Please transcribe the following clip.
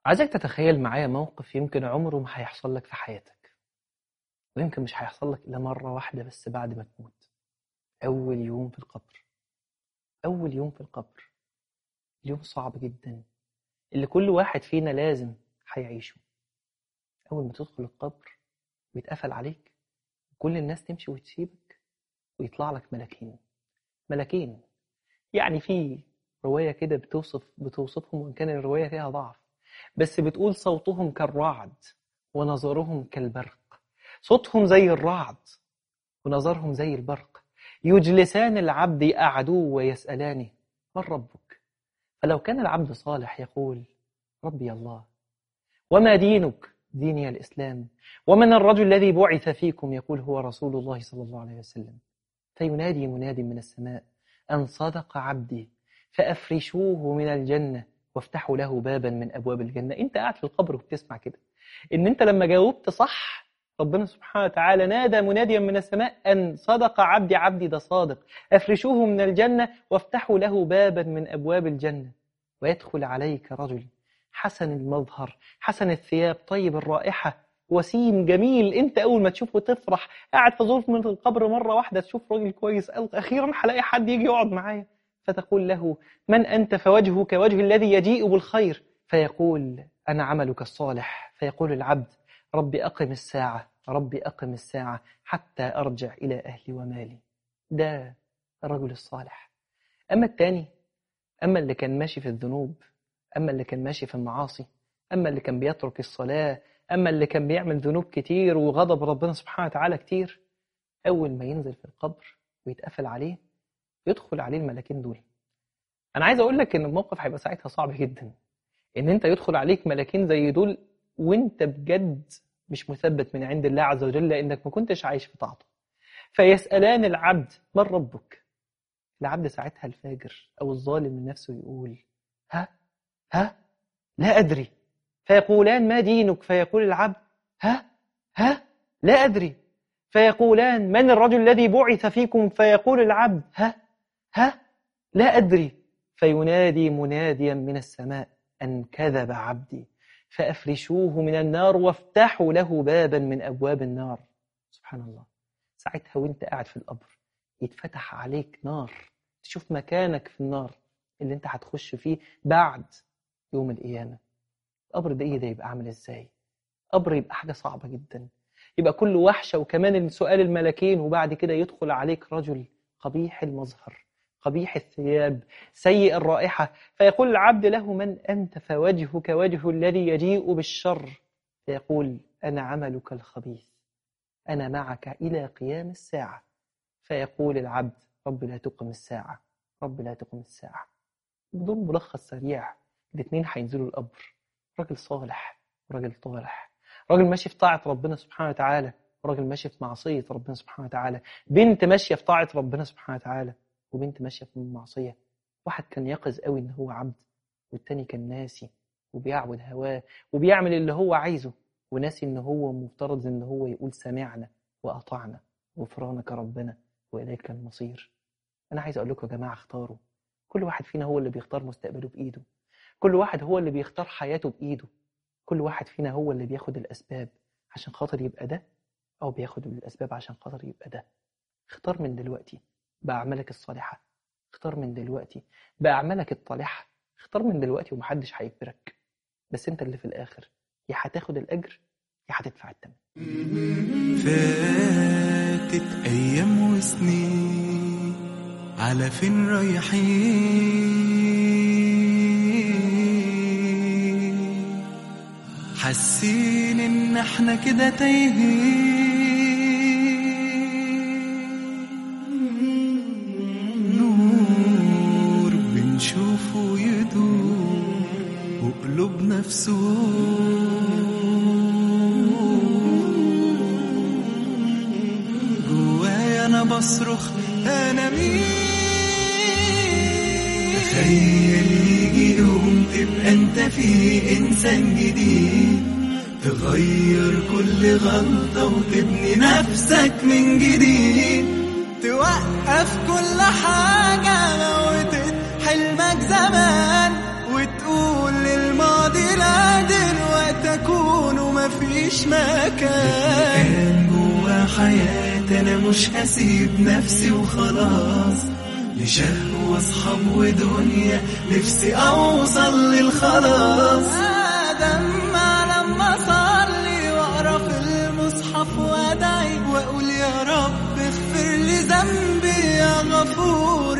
عايزك تتخيل معايا موقف يمكن عمره ما هيحصل لك في حياتك ويمكن مش هيحصل لك إلا مرة واحدة بس بعد ما تموت أول يوم في القبر أول يوم في القبر اليوم صعب جدا اللي كل واحد فينا لازم هيعيشه أول ما تدخل القبر ويتقفل عليك وكل الناس تمشي وتسيبك ويطلع لك ملاكين ملاكين يعني في رواية كده بتوصف بتوصفهم وإن كان الرواية فيها ضعف بس بتقول صوتهم كالرعد ونظرهم كالبرق صوتهم زي الرعد ونظرهم زي البرق يجلسان العبد يقعدوه ويسألانه من ربك فلو كان العبد صالح يقول ربي الله وما دينك ديني الإسلام ومن الرجل الذي بعث فيكم يقول هو رسول الله صلى الله عليه وسلم فينادي مناد من السماء أن صدق عبدي فأفرشوه من الجنة وافتحوا له بابا من أبواب الجنة أنت قاعد في القبر وبتسمع كده إن أنت لما جاوبت صح ربنا سبحانه وتعالى نادى مناديا من السماء أن صدق عبدي عبدي ده صادق أفرشوه من الجنة وافتحوا له بابا من أبواب الجنة ويدخل عليك رجل حسن المظهر حسن الثياب طيب الرائحة وسيم جميل انت اول ما تشوفه تفرح قاعد في ظروف من القبر مره واحده تشوف راجل كويس اخيرا هلاقي حد يجي يقعد معايا فتقول له من انت فوجهك وجه الذي يجيء بالخير فيقول انا عملك الصالح فيقول العبد ربي اقم الساعه ربي اقم الساعه حتى ارجع الى اهلي ومالي ده الرجل الصالح اما الثاني اما اللي كان ماشي في الذنوب اما اللي كان ماشي في المعاصي اما اللي كان بيترك الصلاه أما اللي كان بيعمل ذنوب كتير وغضب ربنا سبحانه وتعالى كتير أول ما ينزل في القبر ويتقفل عليه يدخل عليه الملاكين دول أنا عايز أقول لك إن الموقف هيبقى ساعتها صعب جدا إن أنت يدخل عليك ملاكين زي دول وأنت بجد مش مثبت من عند الله عز وجل لأنك ما كنتش عايش في طاعته فيسألان العبد من ربك العبد ساعتها الفاجر أو الظالم من نفسه يقول ها ها لا أدري فيقولان ما دينك فيقول العبد ها ها لا أدري فيقولان من الرجل الذي بعث فيكم فيقول العبد ها ها لا أدري فينادي مناديا من السماء أن كذب عبدي فأفرشوه من النار وافتحوا له بابا من أبواب النار سبحان الله ساعتها وانت قاعد في القبر يتفتح عليك نار تشوف مكانك في النار اللي انت هتخش فيه بعد يوم القيامة القبر ده ايه ده يبقى عامل ازاي قبر يبقى حاجة صعبة جدا يبقى كل وحشة وكمان سؤال الملكين وبعد كده يدخل عليك رجل قبيح المظهر قبيح الثياب سيء الرائحة فيقول العبد له من أنت فوجهك وجه الذي يجيء بالشر فيقول أنا عملك الخبيث أنا معك إلى قيام الساعة فيقول العبد رب لا تقم الساعة رب لا تقم الساعة بدون ملخص سريع الاثنين هينزلوا القبر راجل صالح وراجل طالح راجل ماشي في طاعة ربنا سبحانه وتعالى وراجل ماشي في معصية ربنا سبحانه وتعالى بنت ماشية في طاعة ربنا سبحانه وتعالى وبنت ماشية في المعصية واحد كان يقظ قوي ان هو عبد والتاني كان ناسي وبيعبد هواه وبيعمل اللي هو عايزه وناسي ان هو مفترض ان هو يقول سمعنا وأطعنا غفرانك ربنا وإليك المصير أنا عايز أقول لكم يا جماعة اختاروا كل واحد فينا هو اللي بيختار مستقبله بإيده كل واحد هو اللي بيختار حياته بإيده كل واحد فينا هو اللي بياخد الأسباب عشان خاطر يبقى ده أو بياخد الأسباب عشان خاطر يبقى ده اختار من دلوقتي بأعمالك الصالحة اختار من دلوقتي بأعمالك الطالحة اختار من دلوقتي ومحدش هيجبرك بس انت اللي في الآخر يا هتاخد الأجر يا هتدفع الثمن فاتت أيام وسنين على فين رايحين حاسين إن احنا كده تايهين نور بنشوفه يدور وقلوبنا في سور جوايا انا بصرخ انا مين تخيل يجي يوم تبقى انت فيه انسان جديد تغير كل غلطة وتبني نفسك من جديد توقف كل حاجة موتت حلمك زمان وتقول للماضي لا دي ومفيش مكان كان جوا حياتي انا مش هسيب نفسي وخلاص لشهوة اصحاب ودنيا نفسي اوصل للخلاص ادم لما اصلي واقرا في المصحف وادعي واقول يا رب اغفر لي ذنبي يا غفور